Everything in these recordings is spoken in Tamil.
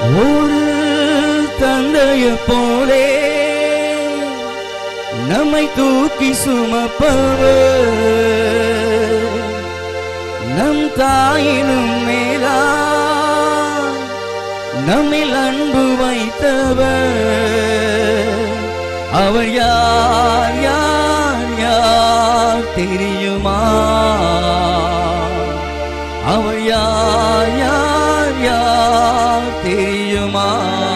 ஒரு தந்தைய போலே நம்மை தூக்கி சுமப்பவர் நம் தாயினும் மேலா நம்மில் அன்பு வைத்தவர் அவர் யார் யார் யார் தெரியுமா அவர் யார் யார் யார் தெரியுமா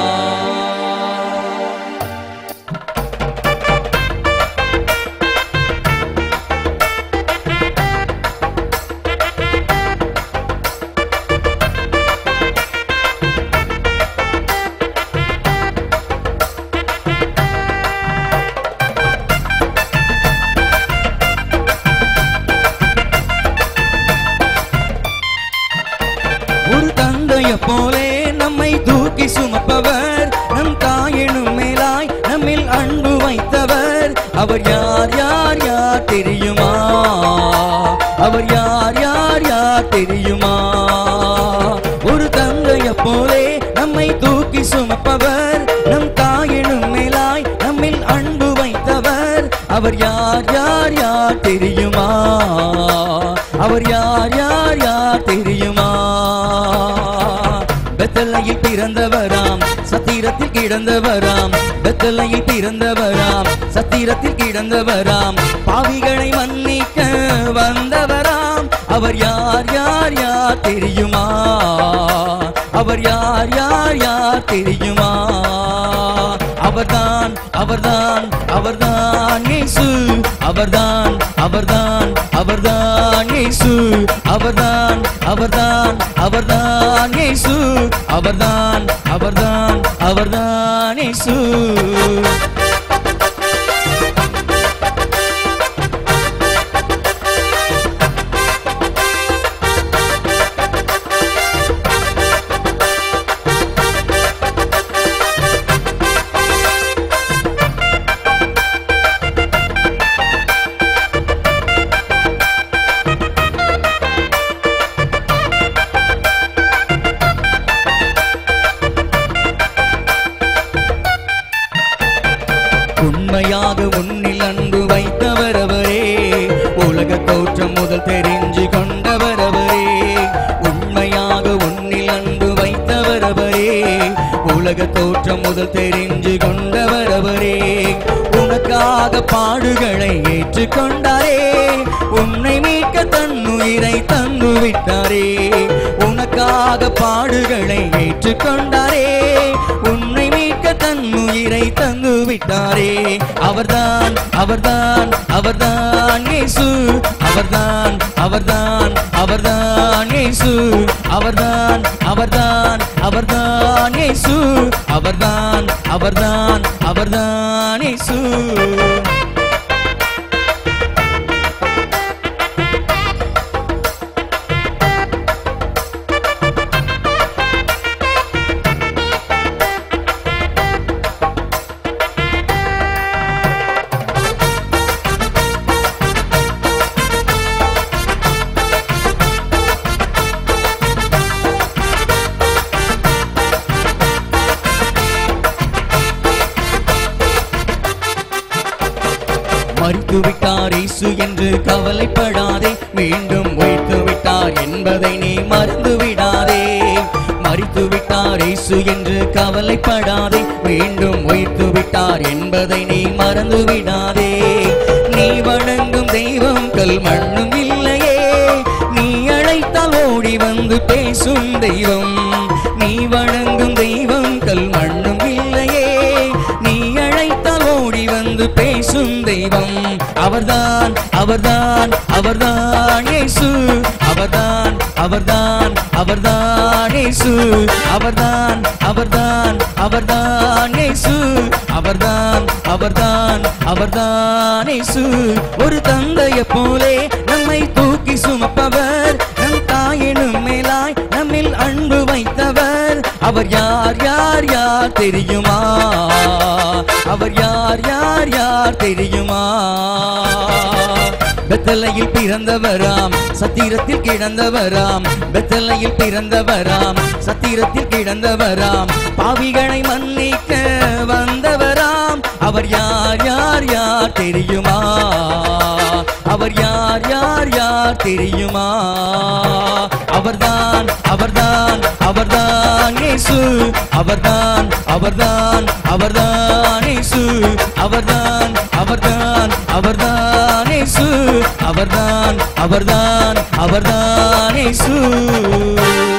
ஒரு தந்தைய போலே நம்மை தூக்கி சுமப்பவர் நம் தாயினும் மேலாய் நம்மில் அன்பு வைத்தவர் அவர் யார் யார் யார் தெரியுமா அவர் யார் யார் யார் தெரியுமா ஒரு தந்தைய போலே நம்மை தூக்கி சுமப்பவர் நம் தாயினும் மேலாய் நம்மில் அன்பு வைத்தவர் அவர் யார் யார் யார் தெரியுமா அவர் யார் யார் யார் தெரியுமா பெத்தலையில் பிறந்தவராம் சத்திரத்தில் கிடந்தவராம் பெத்தலையில் பிறந்தவராம் சத்திரத்தில் கிடந்தவராம் பாவிகளை மன்னிக்க வந்தவராம் அவர் யார் யார் யார் தெரியுமா அவர் யார் யார் யார் தெரியுமா அவர்தான் அவர்தான் அவர்தான் இயேசு அவர்தான் அவர்தான் அவர்தான் இயேசு அவர்தான் அவர்தான் அவர்தான் இயேசு அவர்தான் அவர்தான் அவர்தான் இயேசு உண்மையாக உன்னில் அன்பு வைத்தவர் அவரே உலக தோற்றம் முதல் தெரிஞ்சு கொண்டவர் அவரே உண்மையாக உன்னில் அன்பு வைத்தவர் அவரே உலக தோற்றம் முதல் தெரிஞ்சு கொண்டவர் அவரே உனக்காக பாடுகளை ஏற்றுக்கொண்டாரே உன்னை மீட்க தன் உயிரை தந்து விட்டாரே உனக்காக பாடுகளை ஏற்றுக்கொண்டாரே உன்னை மீட்க தன் உயிரை தந்து விட்டாரே அவர்தான் அவர்தான் அவர்தான் இயேசு அவர்தான் அவர்தான் அவர்தான் இயேசு அவர்தான் அவர்தான் அவர்தான் இயேசு அவர்தான் அவர்தான் அவர்தான் இயேசு மறித்து விட்டார் இயேசு என்று கவலைப்படாதே மீண்டும் உயிர்த்து விட்டார் என்பதை நீ மறந்து விடாதே மறித்து விட்டார் இயேசு என்று கவலைப்படாதே மீண்டும் உயிர்த்து விட்டார் என்பதை நீ மறந்து விடாதே நீ வணங்கும் தெய்வம் கல் மண்ணும் இல்லையே நீ அழைத்தால் ஓடி வந்து பேசும் தெய்வம் நீ வணங்கும் தெய்வம் கல் மண்ணும் இல்லையே நீ அழைத்தால் ஓடி வந்து பேசும் தெய்வம் அவர்தான் அவர்தான் அவர்தான் இயேசு அவர்தான் அவர்தான் அவர்தான் இயேசு அவர்தான் அவர்தான் அவர்தான் இயேசு அவர்தான் அவர்தான் அவர்தான் இயேசு ஒரு தந்தைய போலே நம்மை தூக்கி சுமப்பவர் நம் தாயினும் மேலாய் நம்மில் அன்பு வைத்தவர் அவர் யார் யார் யார் தெரியுமா அவர் யார் யார் யார் தெரியுமா பெத்தல பெத்தலையில் பிறந்தவராம் சத்திரத்தில் கிடந்தவராம் பெத்தலையில் பிறந்தவராம் சத்திரத்தில் கிடந்தவராம் பாவிகளை மன்னிக்க வந்தவராம் அவர் யார் யார் யார் தெரியுமா அவர் யார் யார் யார் தெரியுமா அவர்தான் அவர்தான் அவர்தான் இயேசு அவர்தான் அவர்தான் அவர்தான் இயேசு அவர்தான் அவர்தான் அவர்தான் இயேசு அவர்தான் அவர்தான் அவர்தான் இயேசு